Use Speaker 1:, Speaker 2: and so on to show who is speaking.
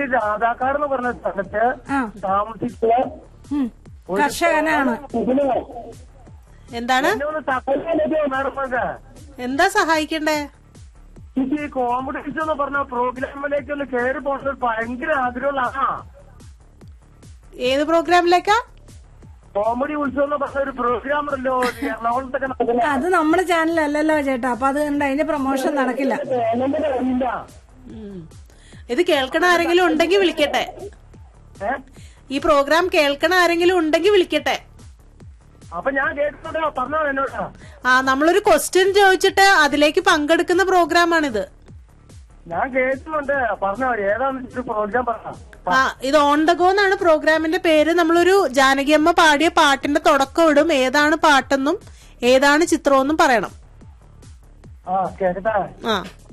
Speaker 1: പേര് രാധാക്കാട് എന്ന് പറഞ്ഞ സ്ഥലത്ത്
Speaker 2: ആ
Speaker 1: താമസിക്കുന്ന
Speaker 2: ഉം. കർഷകനാണ്
Speaker 1: ഇതിന്
Speaker 3: എന്താണ്
Speaker 1: എന്നെ ഒന്ന് സഹായിക്കാനൊക്കെ മാഡം നമുക്ക്
Speaker 3: എന്താ സഹായിക്കണ്ടേ
Speaker 1: എനിക്ക് ഈ കോമ്പറ്റീഷൻ എന്ന് പറഞ്ഞ പ്രോഗ്രാമിലേക്ക് ഒന്ന് കയറി പോകുന്നത് ഭയങ്കര ആഗ്രഹമുള്ള ആ
Speaker 3: ഏത് പ്രോഗ്രാമിലേക്കാ
Speaker 1: കോമഡി ഉത്സവം എന്ന് പറഞ്ഞ ഒരു പ്രോഗ്രാം ഉണ്ടല്ലോ ഈ എറണാകുളത്തൊക്കെ നടക്കുന്ന
Speaker 2: അത് നമ്മുടെ ചാനലല്ലല്ലോ ചേട്ടാ അപ്പൊ അത് കണ്ട് അതിന്റെ പ്രൊമോഷൻ നടക്കില്ല
Speaker 1: പേനന്റെ അറിയില്ല
Speaker 3: ഉം. ഇത് കേൾക്കണ ആരെങ്കിലും ഉണ്ടെങ്കിൽ വിളിക്കട്ടെ
Speaker 1: ഏ
Speaker 3: ഈ പ്രോഗ്രാം കേൾക്കണ ആരെങ്കിലും ഉണ്ടെങ്കിൽ വിളിക്കട്ടെ
Speaker 1: അപ്പൊ ഞാൻ കേട്ടിട്ടുണ്ടോ പറഞ്ഞോ എന്നോട്
Speaker 3: ആ നമ്മളൊരു ക്വസ്റ്റ്യൻ ചോദിച്ചിട്ട് അതിലേക്ക് പങ്കെടുക്കുന്ന പ്രോഗ്രാമാണിത്
Speaker 1: ഞാൻ കേട്ടിട്ടുണ്ട് പറഞ്ഞോ ഏതാന്ന് ഒരു പ്രോഗ്രാം പറഞ്ഞ
Speaker 3: ആ ഇത് ഓൺ ദ ഗോ എന്നാണ് പ്രോഗ്രാമിന്റെ പേര് നമ്മളൊരു ജാനകിയമ്മ പാടിയ പാട്ടിന്റെ തുടക്കം ഇടും ഏതാണ് പാട്ടെന്നും ഏതാണ് ചിത്രമെന്നും പറയണം
Speaker 1: ആ കേട്ടാ
Speaker 3: ആ